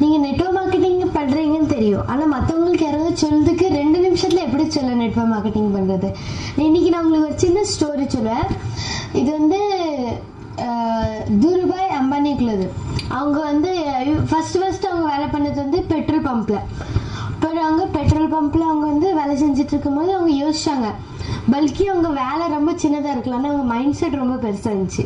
நீங்கள் network marketing பண்ணுறீங்கன்னு தெரியும் ஆனால் மற்றவங்களுக்கு யாராவது சொல்றதுக்கு ரெண்டு நிமிஷத்தில் எப்படி சொல்ல நெட்வொர்க் மார்க்கெட்டிங் பண்ணுறது இன்னைக்கு நான் உங்களுக்கு ஒரு சின்ன ஸ்டோரி சொல்லுவேன் இது வந்து அஹ், துருபாய் அம்பானிக்குள்ளது அவங்க வந்து ஃபர்ஸ்ட் ஃபர்ஸ்ட் அவங்க வேலை பண்ணது வந்து பெட்ரோல் பம்பில் அப்புறம் அவங்க பெட்ரோல் பம்பில் அவங்க வந்து வேலை செஞ்சுட்டு இருக்கும்போது அவங்க யோசிச்சாங்க பல்கி அவங்க வேலை ரொம்ப சின்னதாக இருக்கலாம் ஆனால் அவங்க மைண்ட் செட் ரொம்ப பெருசாக இருந்துச்சு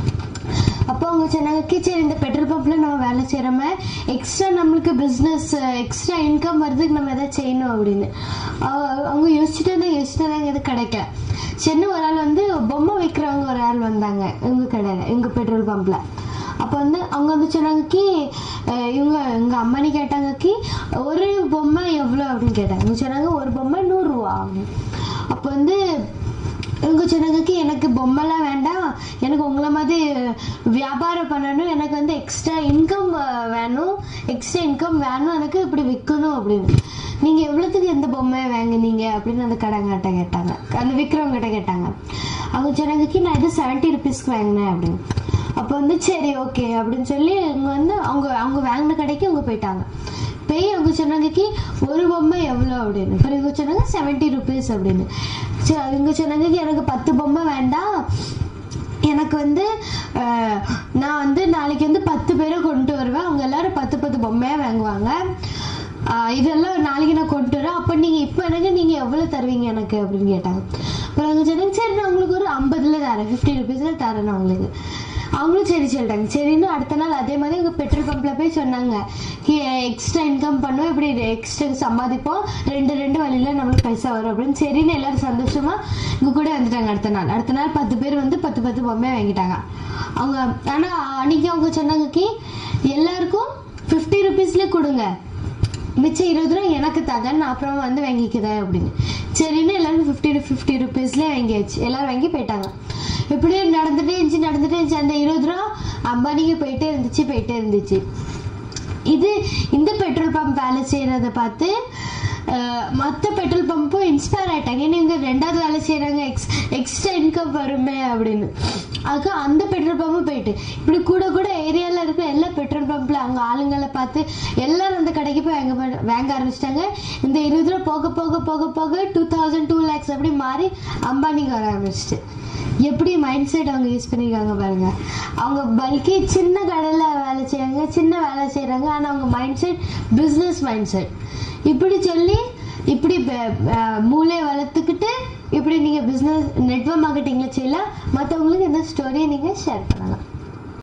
அப்போ அவங்க சொன்னாங்க "கி, சரி இந்த பெட்ரோல் பம்பில் நம்ம வேலை செய்கிறோம எக்ஸ்ட்ரா நம்மளுக்கு பிஸ்னஸ் எக்ஸ்ட்ரா இன்கம் வருதுக்கு நம்ம எதாவது செய்யணும் அப்படின்னு அவ- அவங்க யோசிச்சுட்டு இருந்தா யோசிச்சுட்டு இருந்தாங்க எது கிடைக்கல சரின்னு ஒரு ஆள் வந்து பொம்மை விற்கிறவங்க ஒரு ஆள் வந்தாங்க எங்க கடையில் எங்க பெட்ரோல் பம்பில் அப்போ வந்து அவங்க வந்து சொன்னாங்க கி அஹ் இவங்க எங்கள் அம்மானி கேட்டாங்க கி ஒரு பொம்மை எவ்வளோ அப்படின்னு கேட்டாங்க இவங்க சொன்னாங்க ஒரு பொம்மை நூறுரூவா அப்படின்னு அப்போ வந்து இவங்க சொன்னதுக்கு எனக்கு பொம்மைலாம் வேண்டாம் எனக்கு உங்களை மாதிரி வியாபாரம் பண்ணணும் எனக்கு வந்து எக்ஸ்ட்ரா இன்கம் வேணும் எக்ஸ்ட்ரா இன்கம் வேணும் எனக்கு இப்படி விற்கணும் அப்படின்னு நீங்க எவ்வளோத்துக்கு எந்த பொம்மையை வாங்குனீங்க அப்படின்னு அந்த கடைங்கிட்ட கேட்டாங்க அந்த விற்கிறவங்கிட்ட கேட்டாங்க அவங்க சொன்னதுக்கு நான் இது செவன்ட்டி ருபீஸ்க்கு வாங்கினேன் அப்படின்னு அப்போ வந்து சரி ஓகே அப்படின்னு சொல்லி இவங்க வந்து அவங்க அவங்க வாங்கின கடைக்கு அவங்க போயிட்டாங்க போய் அவங்க சொன்னாங்க "கி, ஒரு பொம்மை எவ்வளோ அப்படின்னு அப்புறம் இவங்க சொன்னாங்க செவன்ட்டி ருபீஸ் அப்படின்னு சரி இவங்க சொன்னாங்க "கி, எனக்கு பத்து பொம்மை வேண்டாம் எனக்கு வந்து அஹ், நான் வந்து நாளைக்கு வந்து பத்து பேரை கொண்டு வருவேன் அவங்க எல்லாரும் பத்து பத்து பொம்மையாக வாங்குவாங்க ஆஹ் இதெல்லாம் நாளைக்கு நான் கொண்டு வரேன் அப்போ நீங்கள் இப்போ எனக்கு நீங்கள் எவ்வளோ தருவீங்க எனக்கு அப்படின்னு கேட்டாங்க அப்புறம் அவங்க சொன்னாங்க சரி நான் உங்களுக்கு ஒரு ஐம்பதுல தரேன் ஃபிஃப்டி ருபீஸில் தரேன் நான் உங்களுக்கு அவங்களும் சரி சொல்லிட்டாங்க சரின்னு அடுத்த நாள் அதே மாதிரி எங்கள் பெட்ரோல் பம்பில் போய் சொன்னாங்க எக்ஸ்ட்ரா இன்கம் பண்ணுவோம் இப்படி எக்ஸ்ட்ரா சம்பாதிப்போம் ரெண்டு ரெண்டு வழியில் நம்மளுக்கு பைசா வரும் அப்படின்னு சரின்னு எல்லாரும் சந்தோஷமா இங்கே கூட வந்துட்டாங்க அடுத்த நாள் அடுத்த நாள் பத்து பேர் வந்து பத்து பத்து பொம்மையை வாங்கிட்டாங்க அவங்க ஆனால் அன்னைக்கு அவங்க சொன்னாங்க கி எல்லாருக்கும் ஃபிஃப்டி ருபீஸ்ல கொடுங்க மிச்சம் இருபது ரூபா எனக்கு தாங்க நான் அப்புறமா வந்து வாங்கிக்கிறேன் அப்படின்னு சரின்னு எல்லாரும் ஃபிஃப்டி ஃபிஃப்டி ருபீஸ்லேயே வாங்கியாச்சு எல்லாரும் வாங்கி போயிட்டாங்க இப்படியே நடந்துட்டே இருந்துச்சு நடந்துட்டே இருந்துச்சு அந்த இருபது ரூபா அம்பானிக்கு போயிட்டே இருந்துச்சு போயிட்டே இருந்துச்சு இது இந்த பெட்ரோல் பம்ப் வேலை செய்யறத பார்த்து மற்ற பெட்ரோல் பம்பும் இன்ஸ்பயர் ஆயிட்டாங்க ஏன்னா இவங்க ரெண்டாவது வேலை செய்யறாங்க எக்ஸ் எக்ஸ்ட்ரா இன்கம் வருமே அப்படின்னு அதுக்கு அந்த பெட்ரோல் பம்பும் போயிட்டு இப்படி கூட கூட ஏரியாவில் இருக்கிற எல்லா பெட்ரோல் பம்பில் அவங்க ஆளுங்களை பார்த்து எல்லாரும் அந்த கடைக்கு போய் வாங்க ப- வாங்க ஆரம்பிச்சிட்டாங்க இந்த இருபது ரூபா போக போக போக போக டூ தௌசண்ட் டூ லேக்ஸ் அப்படி மாறி அம்பானிக்கு வர ஆரம்பிச்சிட்டு எப்படி மைண்ட் செட் அவங்க யூஸ் பண்ணிருக்காங்க பாருங்க அவங்க பல்கி சின்ன கடையில் வேலை செய்றாங்க சின்ன வேலை செய்கிறாங்க ஆனால் அவங்க mind set business mind set இப்படி சொல்லி இப்படி ப- அஹ் மூளையை வளர்த்துக்கிட்டு இப்படி நீங்கள் பிஸ்னஸ் நெட்வொர்க் மார்க்கெட்டிங்கில் செய்யலாம் மற்றவங்களுக்கு இந்த ஸ்டோரியை நீங்கள் ஷேர் பண்ணலாம்